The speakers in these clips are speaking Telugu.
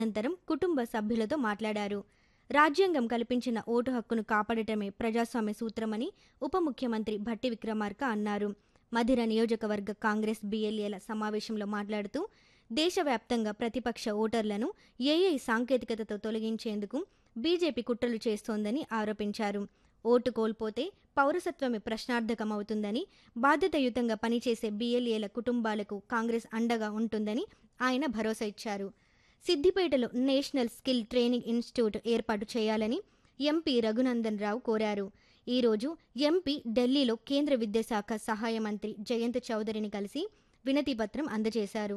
అనంతరం కుటుంబ సభ్యులతో మాట్లాడారు రాజ్యాంగం కల్పించిన ఓటు హక్కును కాపాడటమే ప్రజాస్వామ్య సూత్రమని ఉప ముఖ్యమంత్రి భట్టి విక్రమార్క అన్నారు మధిర నియోజకవర్గ కాంగ్రెస్ బీఎల్ఏల సమావేశంలో మాట్లాడుతూ దేశవ్యాప్తంగా ప్రతిపక్ష ఓటర్లను ఏఐ సాంకేతికతతో తొలగించేందుకు బీజేపీ కుట్రలు చేస్తోందని ఆరోపించారు ఓటు కోల్పోతే పౌరసత్వమే ప్రశ్నార్థకమవుతుందని బాధ్యతాయుతంగా పనిచేసే బీఎల్ఏల కుటుంబాలకు కాంగ్రెస్ అండగా ఉంటుందని ఆయన భరోసా ఇచ్చారు సిద్దిపేటలో నేషనల్ స్కిల్ ట్రైనింగ్ ఇన్స్టిట్యూట్ ఏర్పాటు చేయాలని ఎంపీ రఘునందన్ రావు కోరారు ఈరోజు ఎంపీ ఢిల్లీలో కేంద్ర విద్యాశాఖ సహాయ మంత్రి జయంత్ చౌదరిని కలిసి వినతిపత్రం అందజేశారు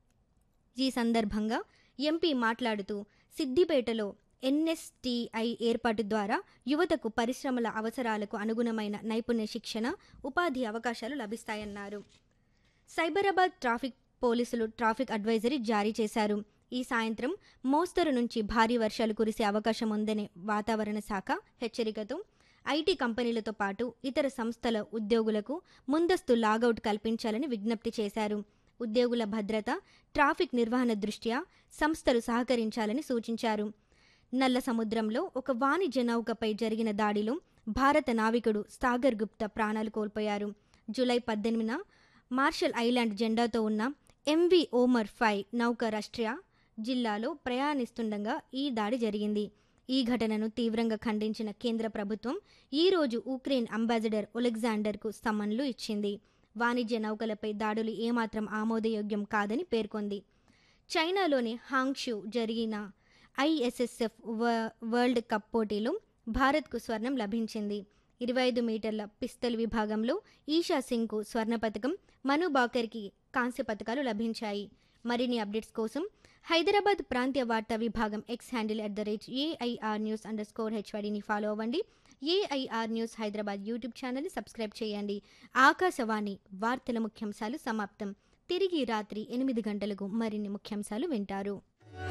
ఈ సందర్భంగా ఎంపీ మాట్లాడుతూ సిద్దిపేటలో ఎన్ఎస్టీఐ ఏర్పాటు ద్వారా యువతకు పరిశ్రమల అవసరాలకు అనుగుణమైన నైపుణ్య శిక్షణ ఉపాధి అవకాశాలు లభిస్తాయన్నారు సైబరాబాద్ ట్రాఫిక్ పోలీసులు ట్రాఫిక్ అడ్వైజరీ జారీ చేశారు ఈ సాయంత్రం మోస్తరు నుంచి భారీ వర్షాలు కురిసే అవకాశం ఉందనే వాతావరణ శాఖ హెచ్చరికతో ఐటీ కంపెనీలతో పాటు ఇతర సంస్థల ఉద్యోగులకు ముందస్తు లాగౌట్ కల్పించాలని విజ్ఞప్తి చేశారు ఉద్యోగుల భద్రత ట్రాఫిక్ నిర్వహణ దృష్ట్యా సంస్థలు సహకరించాలని సూచించారు నల్ల సముద్రంలో ఒక వాణిజ్య నౌకపై జరిగిన దాడిలో భారత నావికుడు సాగర్ గుప్తా ప్రాణాలు కోల్పోయారు జూలై పద్దెనిమిదిన మార్షల్ ఐలాండ్ జెండాతో ఉన్న ఎంవి ఓమర్ ఫైవ్ నౌక రాష్ట్రీయ జిల్లాలో ప్రయాణిస్తుండగా ఈ దాడి జరిగింది ఈ ఘటనను తీవ్రంగా ఖండించిన కేంద్ర ప్రభుత్వం ఈ రోజు ఉక్రెయిన్ అంబాసిడర్ ఒలెగ్జాండర్కు సమన్లు ఇచ్చింది వాణిజ్య నౌకలపై దాడులు ఏమాత్రం ఆమోదయోగ్యం కాదని పేర్కొంది చైనాలోని హాంగ్షూ జరిగిన ఐఎస్ఎస్ఎఫ్ వరల్డ్ కప్ పోటీలో భారత్కు స్వర్ణం లభించింది ఇరవై ఐదు మీటర్ల పిస్తల్ విభాగంలో ఈషా సింగ్కు స్వర్ణ పథకం మను బాకర్కి కాంస్య పథకాలు లభించాయి మరిన్ని అప్డేట్స్ కోసం హైదరాబాద్ ప్రాంతీయ వార్తా విభాగం X handle at the rate AIR news under score హెచ్వడిని ఫాలో అవ్వండి ఏఐఆర్ న్యూస్ హైదరాబాద్ యూట్యూబ్ ఛానల్ని సబ్స్క్రైబ్ చేయండి ఆకాశవాణి వార్తల ముఖ్యాంశాలు సమాప్తం తిరిగి రాత్రి ఎనిమిది గంటలకు మరిన్ని ముఖ్యాంశాలు వింటారు